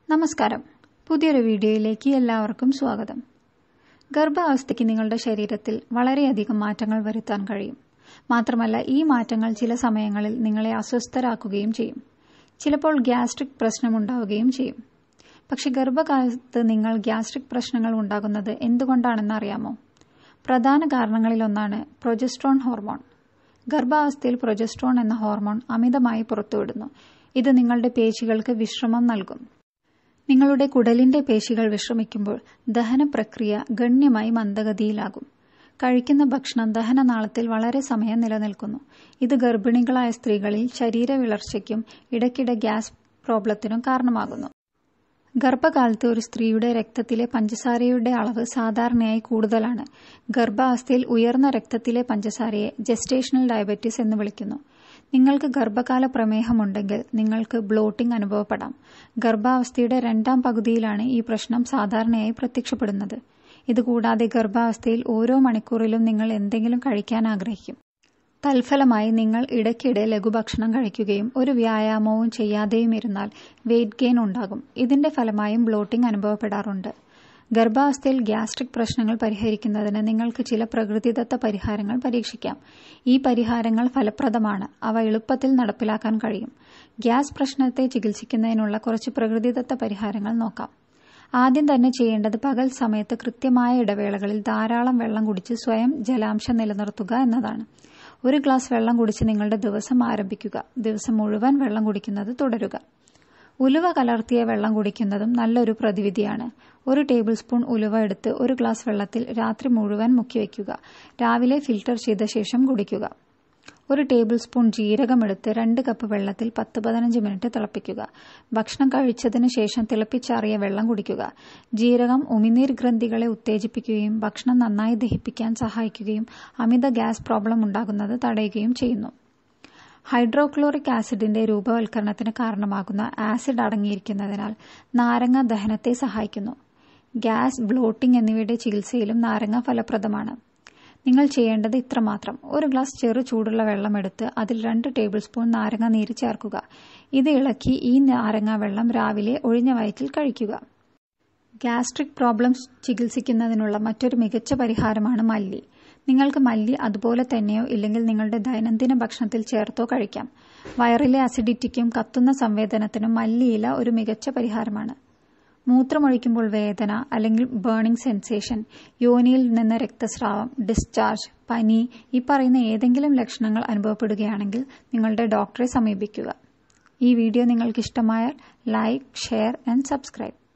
നമസ്കാരം പുതിയൊരു വീഡിയോയിലേക്ക് എല്ലാവർക്കും സ്വാഗതം ഗർഭാവസ്ഥയ്ക്ക് നിങ്ങളുടെ ശരീരത്തിൽ വളരെയധികം മാറ്റങ്ങൾ വരുത്താൻ കഴിയും മാത്രമല്ല ഈ മാറ്റങ്ങൾ ചില സമയങ്ങളിൽ നിങ്ങളെ അസ്വസ്ഥരാക്കുകയും ചെയ്യും ചിലപ്പോൾ ഗ്യാസ്ട്രിക് പ്രശ്നമുണ്ടാവുകയും ചെയ്യും പക്ഷെ ഗർഭകാലത്ത് നിങ്ങൾ ഗ്യാസ്ട്രിക് പ്രശ്നങ്ങൾ ഉണ്ടാകുന്നത് എന്തുകൊണ്ടാണെന്ന് അറിയാമോ പ്രധാന കാരണങ്ങളിലൊന്നാണ് പ്രൊജസ്ട്രോൺ ഹോർമോൺ ഗർഭാവസ്ഥയിൽ പ്രൊജസ്ട്രോൺ എന്ന ഹോർമോൺ അമിതമായി പുറത്തുവിടുന്നു ഇത് നിങ്ങളുടെ പേശികൾക്ക് വിശ്രമം നൽകും നിങ്ങളുടെ കുടലിന്റെ പേശികൾ വിശ്രമിക്കുമ്പോൾ ദഹന പ്രക്രിയ ഗണ്യമായി മന്ദഗതിയിലാകും കഴിക്കുന്ന ഭക്ഷണം ദഹനനാളത്തിൽ വളരെ സമയം നിലനിൽക്കുന്നു ഇത് ഗർഭിണികളായ സ്ത്രീകളിൽ ശരീര വിളർച്ചയ്ക്കും ഇടയ്ക്കിടെ ഗ്യാസ് പ്രോബ്ലത്തിനും കാരണമാകുന്നു ഗർഭകാലത്ത് ഒരു സ്ത്രീയുടെ രക്തത്തിലെ പഞ്ചസാരയുടെ അളവ് സാധാരണയായി കൂടുതലാണ് ഗർഭാവസ്ഥയിൽ ഉയർന്ന രക്തത്തിലെ പഞ്ചസാരയെ ജസ്റ്റേഷണൽ ഡയബറ്റീസ് എന്ന് വിളിക്കുന്നു നിങ്ങൾക്ക് ഗർഭകാല പ്രമേഹമുണ്ടെങ്കിൽ നിങ്ങൾക്ക് ബ്ലോട്ടിംഗ് അനുഭവപ്പെടാം ഗർഭാവസ്ഥയുടെ രണ്ടാം പകുതിയിലാണ് ഈ പ്രശ്നം സാധാരണയായി പ്രത്യക്ഷപ്പെടുന്നത് ഇതുകൂടാതെ ഗർഭാവസ്ഥയിൽ ഓരോ മണിക്കൂറിലും നിങ്ങൾ എന്തെങ്കിലും കഴിക്കാൻ ആഗ്രഹിക്കും തൽഫലമായി നിങ്ങൾ ഇടയ്ക്കിടെ ലഘുഭക്ഷണം കഴിക്കുകയും ഒരു വ്യായാമവും ചെയ്യാതെയും ഇരുന്നാൽ വെയിറ്റ് ഗെയിൻ ഉണ്ടാകും ഇതിന്റെ ഫലമായും ബ്ലോട്ടിംഗ് അനുഭവപ്പെടാറുണ്ട് ഗർഭാവസ്ഥയിൽ ഗ്യാസ്ട്രിക് പ്രശ്നങ്ങൾ പരിഹരിക്കുന്നതിന് നിങ്ങൾക്ക് ചില പ്രകൃതിദത്ത പരിഹാരങ്ങൾ പരീക്ഷിക്കാം ഈ പരിഹാരങ്ങൾ ഫലപ്രദമാണ് അവ എളുപ്പത്തിൽ നടപ്പിലാക്കാൻ കഴിയും ഗ്യാസ് പ്രശ്നത്തെ ചികിത്സിക്കുന്നതിനുള്ള കുറച്ച് പ്രകൃതിദത്ത പരിഹാരങ്ങൾ നോക്കാം ആദ്യം തന്നെ ചെയ്യേണ്ടത് പകൽ സമയത്ത് കൃത്യമായ ഇടവേളകളിൽ ധാരാളം വെള്ളം കുടിച്ച് സ്വയം ജലാംശം നിലനിർത്തുക എന്നതാണ് ഒരു ഗ്ലാസ് വെള്ളം കുടിച്ച് നിങ്ങളുടെ ദിവസം ആരംഭിക്കുക ദിവസം മുഴുവൻ വെള്ളം കുടിക്കുന്നത് തുടരുക ഉലുവ കലർത്തിയ വെള്ളം കുടിക്കുന്നതും നല്ലൊരു പ്രതിവിധിയാണ് ഒരു ടേബിൾ സ്പൂൺ ഉലുവ എടുത്ത് ഒരു ഗ്ലാസ് വെള്ളത്തിൽ രാത്രി മുഴുവൻ മുക്കിവെക്കുക രാവിലെ ഫിൽട്ടർ ചെയ്ത ശേഷം കുടിക്കുക ഒരു ടേബിൾ സ്പൂൺ ജീരകമെടുത്ത് രണ്ട് കപ്പ് വെള്ളത്തിൽ പത്ത് പതിനഞ്ച് മിനിറ്റ് തിളപ്പിക്കുക ഭക്ഷണം കഴിച്ചതിന് ശേഷം തിളപ്പിച്ചാറിയ വെള്ളം കുടിക്കുക ജീരകം ഉമിനീർ ഗ്രന്ഥികളെ ഉത്തേജിപ്പിക്കുകയും ഭക്ഷണം നന്നായി ദഹിപ്പിക്കാൻ സഹായിക്കുകയും അമിത ഗ്യാസ് പ്രോബ്ലം ഉണ്ടാകുന്നത് തടയുകയും ചെയ്യുന്നു ഹൈഡ്രോക്ലോറിക് ആസിഡിന്റെ രൂപവൽക്കരണത്തിന് കാരണമാകുന്ന ആസിഡ് അടങ്ങിയിരിക്കുന്നതിനാൽ നാരങ്ങ ദഹനത്തെ സഹായിക്കുന്നു ഗ്യാസ് ബ്ലോട്ടിംഗ് എന്നിവയുടെ ചികിത്സയിലും നാരങ്ങ ഫലപ്രദമാണ് നിങ്ങൾ ചെയ്യേണ്ടത് ഇത്രമാത്രം ഒരു ഗ്ലാസ് ചെറു ചൂടുള്ള വെള്ളമെടുത്ത് അതിൽ രണ്ട് ടേബിൾ സ്പൂൺ നാരങ്ങ നീര് ചേർക്കുക ഇത് ഇളക്കി ഈ നാരങ്ങ വെള്ളം രാവിലെ ഒഴിഞ്ഞ വയറ്റിൽ കഴിക്കുക ഗ്യാസ്ട്രിക് പ്രോബ്ലംസ് ചികിത്സിക്കുന്നതിനുള്ള മറ്റൊരു മികച്ച പരിഹാരമാണ് മല്ലി നിങ്ങൾക്ക് മല്ലി അതുപോലെ തന്നെയോ ഇല്ലെങ്കിൽ നിങ്ങളുടെ ദൈനംദിന ഭക്ഷണത്തിൽ ചേർത്തോ കഴിക്കാം വയറിലെ അസിഡിറ്റിക്കും കത്തുന്ന സംവേദനത്തിനും മല്ലിയില ഒരു മികച്ച പരിഹാരമാണ് മൂത്രമൊഴിക്കുമ്പോൾ വേദന അല്ലെങ്കിൽ ബേണിംഗ് സെൻസേഷൻ യോനിയിൽ നിന്ന് രക്തസ്രാവം ഡിസ്ചാർജ് പനി ഈ പറയുന്ന ഏതെങ്കിലും ലക്ഷണങ്ങൾ അനുഭവപ്പെടുകയാണെങ്കിൽ നിങ്ങളുടെ ഡോക്ടറെ സമീപിക്കുക ഈ വീഡിയോ നിങ്ങൾക്ക് ഇഷ്ടമായാൽ ലൈക്ക് ഷെയർ ആൻഡ് സബ്സ്ക്രൈബ്